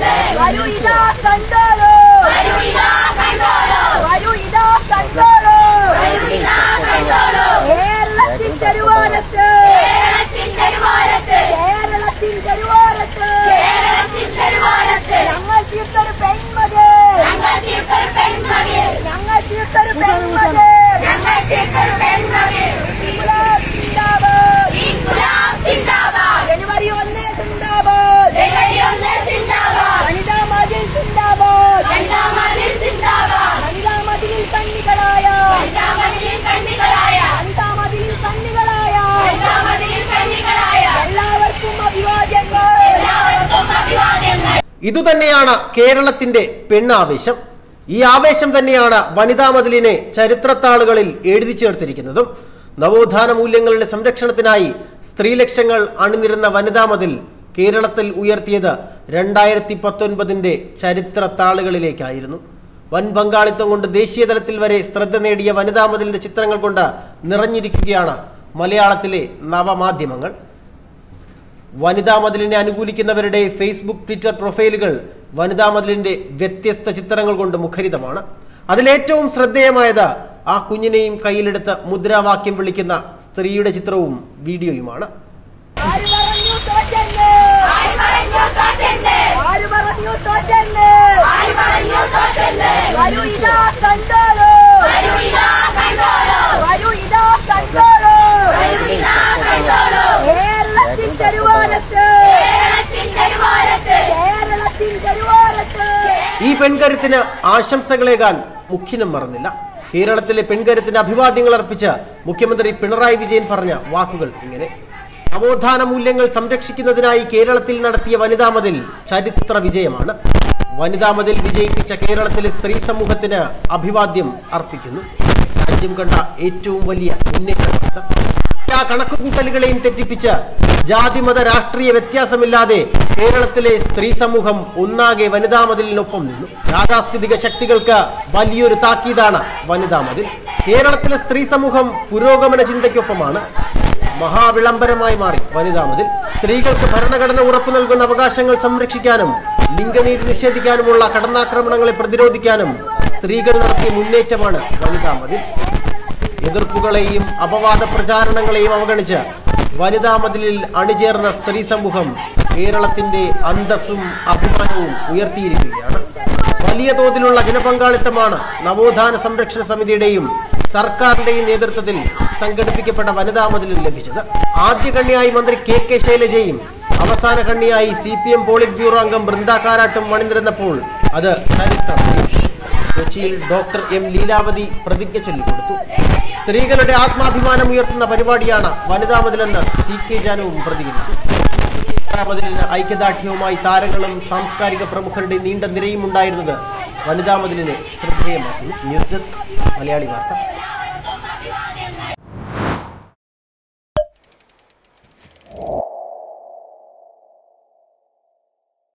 വരൂ ഇതാ കണ്ടോളൂ വരൂ ഇതാ കണ്ടോളൂ കേരളത്തിൻ തെരുവോരത്ത് കേരളത്തിൻ തെരുവോരത്ത് ഞങ്ങൾ തീർത്തൊരു പെൺമതി ഞങ്ങൾ തീർത്തൊരു പെൺമതി ഇൻകുലാബ് സിന്ദാബാദ് ജനുവരി ഒന്ന് സിന്ദാബാദ് വനിതാ മതിൽ സിന്ദാബാദ് വനിതാ മതിലിൽ കണ്ണികളായ വനിതാ മതിലിൽ കണ്ണികളായ എല്ലാവർക്കും അഭിവാദ്യങ്ങൾ ഇതുതന്നെയാണ് കേരളത്തിന്റെ പെണ്ണാവേശം ഈ ആവേശം തന്നെയാണ് വനിതാ മതിലിനെ ചരിത്രത്താളുകളിൽ എഴുതി ചേർത്തിരിക്കുന്നതും നവോത്ഥാന മൂല്യങ്ങളുടെ സംരക്ഷണത്തിനായി സ്ത്രീലക്ഷങ്ങൾ അണിനിരുന്ന വനിതാ മതിൽ കേരളത്തിൽ ഉയർത്തിയത് രണ്ടായിരത്തി പത്തൊൻപതിന്റെ ചരിത്ര താളുകളിലേക്കായിരുന്നു വൻ പങ്കാളിത്തം കൊണ്ട് ദേശീയ തലത്തിൽ വരെ ശ്രദ്ധ നേടിയ വനിതാ മതിലിന്റെ ചിത്രങ്ങൾ കൊണ്ട് നിറഞ്ഞിരിക്കുകയാണ് മലയാളത്തിലെ നവമാധ്യമങ്ങൾ വനിതാ മതിലിനെ അനുകൂലിക്കുന്നവരുടെ ഫേസ്ബുക്ക് ട്വിറ്റർ പ്രൊഫൈലുകൾ വനിതാ മതിലിന്റെ വ്യത്യസ്ത ചിത്രങ്ങൾ കൊണ്ട് മുഖരിതമാണ് അതിലേറ്റവും ശ്രദ്ധേയമായത് ആ കുഞ്ഞിനെയും കയ്യിലെടുത്ത് മുദ്രാവാക്യം വിളിക്കുന്ന സ്ത്രീയുടെ ചിത്രവും വീഡിയോയുമാണ് ആര് പറഞ്ഞു തോറ്റെന്ന് ആര് പറഞ്ഞു തോറ്റെന്ന് വരൂ ഇതാ കണ്ടോളൂ വരൂ ഇതാ കണ്ടോളൂ കേരളത്തിൻ തെരുവോരത്ത് കേരളത്തിൻ തെരുവോരത്ത് ഈ പെൺകരുത്തിന് ആശംസകളേകാൻ മുഖ്യനും മറന്നില്ല കേരളത്തിലെ പെൺകരുത്തിന് അഭിവാദ്യങ്ങൾ അർപ്പിച്ച മുഖ്യമന്ത്രി പിണറായി വിജയൻ പറഞ്ഞ വാക്കുകൾ ഇങ്ങനെ നവോത്ഥാന മൂല്യങ്ങൾ സംരക്ഷിക്കുന്നതിനായി കേരളത്തിൽ നടത്തിയ വനിതാ മതിൽ ചരിത്ര വിജയമാണ് വനിതാ മതിൽ വിജയിപ്പിച്ച കേരളത്തിലെ സ്ത്രീ സമൂഹത്തിന് അഭിവാദ്യം അർപ്പിക്കുന്നു രാജ്യം കണ്ട ഏറ്റവും വലിയ മുന്നേറ്റമാണിത് എല്ലാ കണക്കുകൂട്ടലുകളെയും തെറ്റിപ്പിച്ച് ജാതിമത രാഷ്ട്രീയ വ്യത്യാസമില്ലാതെ കേരളത്തിലെ സ്ത്രീ സമൂഹം ഒന്നാകെ വനിതാ മതിലിനൊപ്പം നിന്നു യാഥാസ്ഥിതിക ശക്തികൾക്ക് വലിയൊരു താക്കീതാണ് വനിതാ മതിൽ കേരളത്തിലെ സ്ത്രീ സമൂഹം പുരോഗമന ചിന്തയ്ക്കൊപ്പമാണ് മഹാവിളംബരമായി മാറി വനിതാ മതിൽ സ്ത്രീകൾക്ക് ഭരണഘടന ഉറപ്പു നൽകുന്ന അവകാശങ്ങൾ സംരക്ഷിക്കാനും ലിംഗനീതി നിഷേധിക്കാനുമുള്ള കടന്നാക്രമണങ്ങളെ പ്രതിരോധിക്കാനും സ്ത്രീകൾ നടത്തിയ മുന്നേറ്റമാണ് വനിതാ മതിൽ എതിർപ്പുകളെയും അപവാദ പ്രചാരണങ്ങളെയും അവഗണിച്ച് വനിതാ മതിലിൽ അണിചേർന്ന സ്ത്രീ സമൂഹം കേരളത്തിന്റെ അന്തസ്സും അഭിമാനവും ഉയർത്തിയിരിക്കുകയാണ് വലിയ തോതിലുള്ള ജനപങ്കാളിത്തമാണ് നവോത്ഥാന സംരക്ഷണ സമിതിയുടെയും സർക്കാരിന്റെയും നേതൃത്വത്തിൽ സംഘടിപ്പിക്കപ്പെട്ട വനിതാ മതിലിൽ ലഭിച്ചത് ആദ്യ കണ്ണിയായി മന്ത്രി കെ കെ ശൈലജയും അവസാന കണ്ണിയായി C P M polit bureau അംഗം ബൃന്ദ കാരാട്ടും അണിനിരന്നപ്പോൾ അത് ചരിത്രമായി കൊച്ചിയിൽ ഡോക്ടർ എം ലീലാവതി പ്രതിജ്ഞ ചൊല്ലിക്കൊടുത്തു സ്ത്രീകളുടെ ആത്മാഭിമാനം ഉയർത്തുന്ന പരിപാടിയാണ് വനിതാ മതിലെന്ന് സി കെ ജാനുവും പ്രതികരിച്ചു വനിതാ മതിലിന് ഐക്യദാർഢ്യവുമായി താരങ്ങളും സാംസ്കാരിക പ്രമുഖരുടെ നീണ്ട നിരയും ഉണ്ടായിരുന്നത് വനിതാ മതിലിനെ ശ്രദ്ധേയമാക്കുന്നു ന്യൂസ് ഡെസ്ക് മലയാളി വാർത്ത